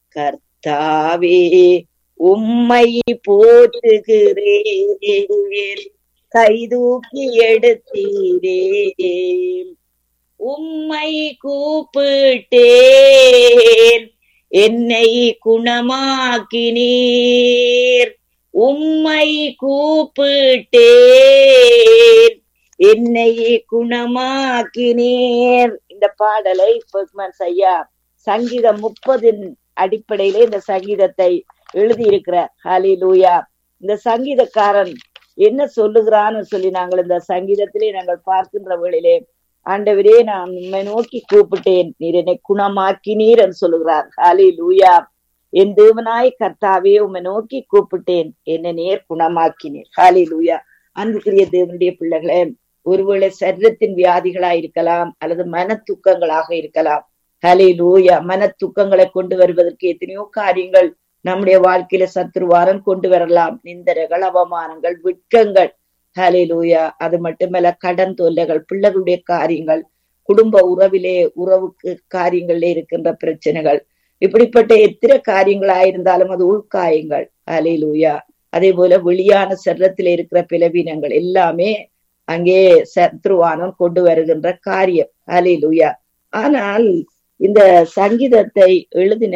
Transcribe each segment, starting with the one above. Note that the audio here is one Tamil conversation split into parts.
கர்த்தாவே உம்மை போற்றுகிறேன் கைதூக்கி எடுத்தீரே உம்மை கூப்பிட்டேன் என்னை குணமாக்கினீர் உம்மை கூப்பிட்டேன் என்னை குணமாக்கினீர் இந்த பாடலை பெக்மன்ஸ் ஐயா சங்கீதம் முப்பதின் அடிப்படையிலே இந்த சங்கீதத்தை எழுதியிருக்கிறார் ஹாலி லூயா இந்த சங்கீதக்காரன் என்ன சொல்லுகிறான்னு சொல்லி நாங்கள் இந்த சங்கீதத்திலே நாங்கள் பார்க்கின்ற வேளையிலே ஆண்டவரே நான் உண்மை நோக்கி கூப்பிட்டேன் நீர் என்னை குணமாக்கினீர் என்று சொல்லுகிறார் ஹாலி லூயா என் தேவனாய் கர்த்தாவே உம்மை நோக்கி கூப்பிட்டேன் என்னை நேர் குணமாக்கினீர் ஹாலி லூயா அன்புக்குரிய தேவனுடைய பிள்ளைகளே ஒருவேளை சரீரத்தின் வியாதிகளா இருக்கலாம் அல்லது மன துக்கங்களாக இருக்கலாம் ஹலே லூயா மன துக்கங்களை கொண்டு வருவதற்கு எத்தனையோ காரியங்கள் நம்முடைய வாழ்க்கையில சத்ருவாரம் கொண்டு வரலாம் நிந்தரைகள் அவமானங்கள் விட்கங்கள் ஹலே லூயா அது மட்டுமல்ல கடன் தொல்லைகள் பிள்ளைகளுடைய காரியங்கள் குடும்ப உறவிலே உறவுக்கு காரியங்கள்ல இருக்கின்ற பிரச்சனைகள் இப்படிப்பட்ட எத்தனை காரியங்களாயிருந்தாலும் அது உள்காயங்கள் ஹலே லூயா அதே போல வெளியான சரீரத்தில் இருக்கிற பிளவீனங்கள் எல்லாமே அங்கே சத்ருவானம் கொண்டு வருகின்ற காரியம் ஹலே லூயா ஆனால் இந்த சங்கீதத்தை எழுதின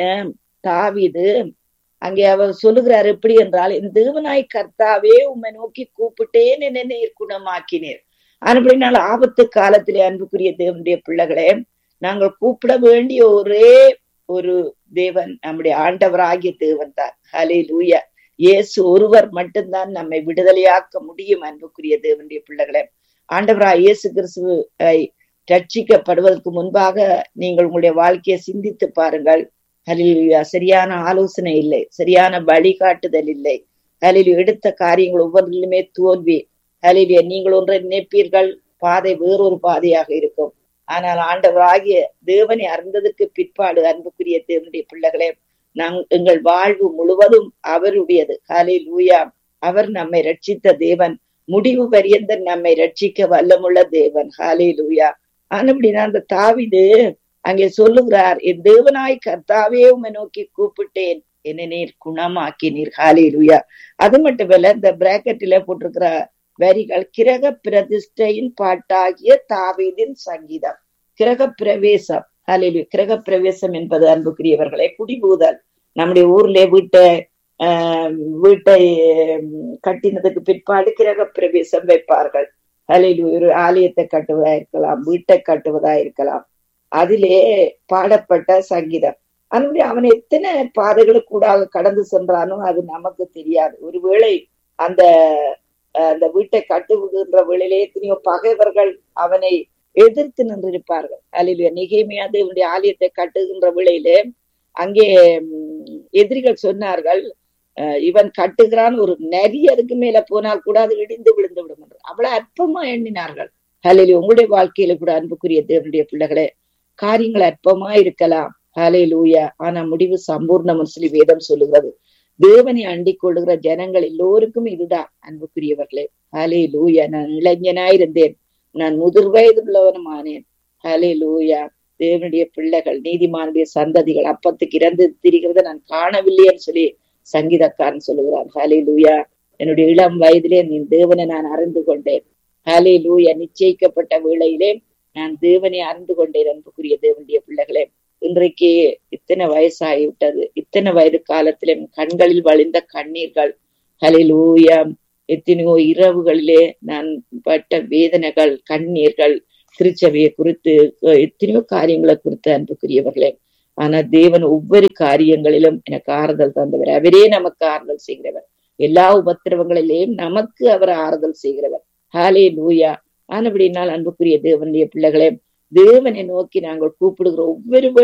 தாவிது அங்கே அவர் சொல்லுகிறார் எப்படி என்றால் இந்த தேவனாய் கர்த்தாவே உம்மை நோக்கி கூப்பிட்டேன் என்ன நீர் குணமாக்கினீர் அப்படினால் ஆபத்து காலத்திலே அன்புக்குரிய தேவனுடைய பிள்ளைகளே நாங்கள் கூப்பிட வேண்டிய ஒரே ஒரு தேவன் நம்முடைய ஆண்டவராகிய தேவன் தான் ஹலே லூயா இயேசு ஒருவர் மட்டும்தான் நம்மை விடுதலையாக்க முடியும் அன்புக்குரிய தேவனுடைய பிள்ளைகளே ஆண்டவராய் இயேசு கிறிஸ்துவை ரட்சிக்கப்படுவதற்கு முன்பாக நீங்கள் உங்களுடைய வாழ்க்கையை சிந்தித்து பாருங்கள் ஹலிலுயா சரியான ஆலோசனை இல்லை சரியான வழிகாட்டுதல் இல்லை ஹலிலு எடுத்த காரியங்கள் ஒவ்வொன்றிலுமே தோல்வி ஹலிலிய நீங்கள் ஒன்றை நினைப்பீர்கள் பாதை வேறொரு பாதையாக இருக்கும் ஆனால் ஆண்டவராகிய தேவனை அறிந்ததற்கு பிற்பாடு அன்புக்குரிய தேவனுடைய பிள்ளைகளே நாங் எங்கள் வாழ்வு முழுவதும் அவருடையது ஹலே லூயா அவர் நம்மை ரட்சித்த தேவன் முடிவு பரியந்த நம்மை ரட்சிக்க வல்லமுள்ள தேவன் ஹாலே லூயா ஆனப்படினா அந்த தாவிது அங்கே சொல்லுகிறார் என் தேவனாய் கர்த்தாவே உமை நோக்கி கூப்பிட்டேன் என்ன நீர் குணமாக்கினீர் ஹாலே லூயா அது மட்டுமல்ல இந்த பிராக்கெட்டில போட்டிருக்கிற வரிகள் கிரக பிரதிஷ்டையின் பாட்டாகிய தாவீதின் சங்கீதம் கிரக பிரவேசம் ஹலிலு கிரக பிரவேசம் என்பது அன்புக்குரியவர்களே குடிபூதல் நம்முடைய ஊர்ல வீட்டை ஆஹ் வீட்டை கட்டினதுக்கு பிற்பாடு கிரக பிரவேசம் வைப்பார்கள் ஹலிலு ஒரு ஆலயத்தை கட்டுவதா இருக்கலாம் வீட்டை கட்டுவதா இருக்கலாம் அதிலே பாடப்பட்ட சங்கீதம் அதனுடைய அவன் எத்தனை பாதைகளுக்கு கூட கடந்து சென்றானோ அது நமக்கு தெரியாது ஒருவேளை அந்த அந்த வீட்டை கட்டுகின்ற வேளையிலே எத்தனையோ பகைவர்கள் அவனை எதிர்த்து நின்றிருப்பார்கள் அலிலுயா நிகைமையா தேவனுடைய ஆலயத்தை கட்டுகின்ற வேளையிலே அங்கே எதிரிகள் சொன்னார்கள் இவன் கட்டுகிறான் ஒரு நரி அதுக்கு மேல போனால் கூட அது இடிந்து விழுந்து விடும் என்று அவ்வளவு அற்பமா எண்ணினார்கள் ஹலிலு உங்களுடைய வாழ்க்கையில கூட அன்புக்குரிய தேவனுடைய பிள்ளைகளே காரியங்கள் அற்பமா இருக்கலாம் ஹலே லூயா ஆனா முடிவு சம்பூர்ணம் சொல்லி வேதம் சொல்லுகிறது தேவனை அண்டிக் கொள்ளுகிற ஜனங்கள் எல்லோருக்கும் இதுதான் அன்புக்குரியவர்களே ஹலே லூயா நான் இளைஞனாயிருந்தேன் நான் முதிர் வயதுள்ளவனும் ஆனேன் ஹலே லூயா தேவனுடைய பிள்ளைகள் நீதிமானுடைய சந்ததிகள் அப்பத்துக்கு இறந்து திரிகிறத நான் காணவில்லைன்னு சொல்லி சங்கீதக்காரன் சொல்லுகிறான் ஹலே லூயா என்னுடைய இளம் வயதிலே நீ தேவனை நான் அறிந்து கொண்டேன் ஹலே லூயா நிச்சயிக்கப்பட்ட வேளையிலே நான் தேவனை அறிந்து கொண்டேன் அன்புக்குரிய தேவனுடைய பிள்ளைகளே இன்றைக்கு இத்தனை வயசாகிவிட்டது இத்தனை வயது காலத்திலே கண்களில் வழிந்த கண்ணீர்கள் ஹலிலூயா எத்தனையோ இரவுகளிலே நான் பட்ட வேதனைகள் கண்ணீர்கள் திருச்சபையை குறித்து எத்தனையோ காரியங்களை குறித்து அன்புக்குரியவர்களே ஆனா தேவன் ஒவ்வொரு காரியங்களிலும் எனக்கு ஆறுதல் தந்தவர் அவரே நமக்கு ஆறுதல் செய்கிறவர் எல்லா உபத்திரவங்களிலேயும் நமக்கு அவர் ஆறுதல் செய்கிறவர் ஹாலே லூயா ஆனபடினால் அன்புக்குரிய தேவனுடைய பிள்ளைகளே தேவனை நோக்கி நாங்கள் கூப்பிடுகிற ஒவ்வொரு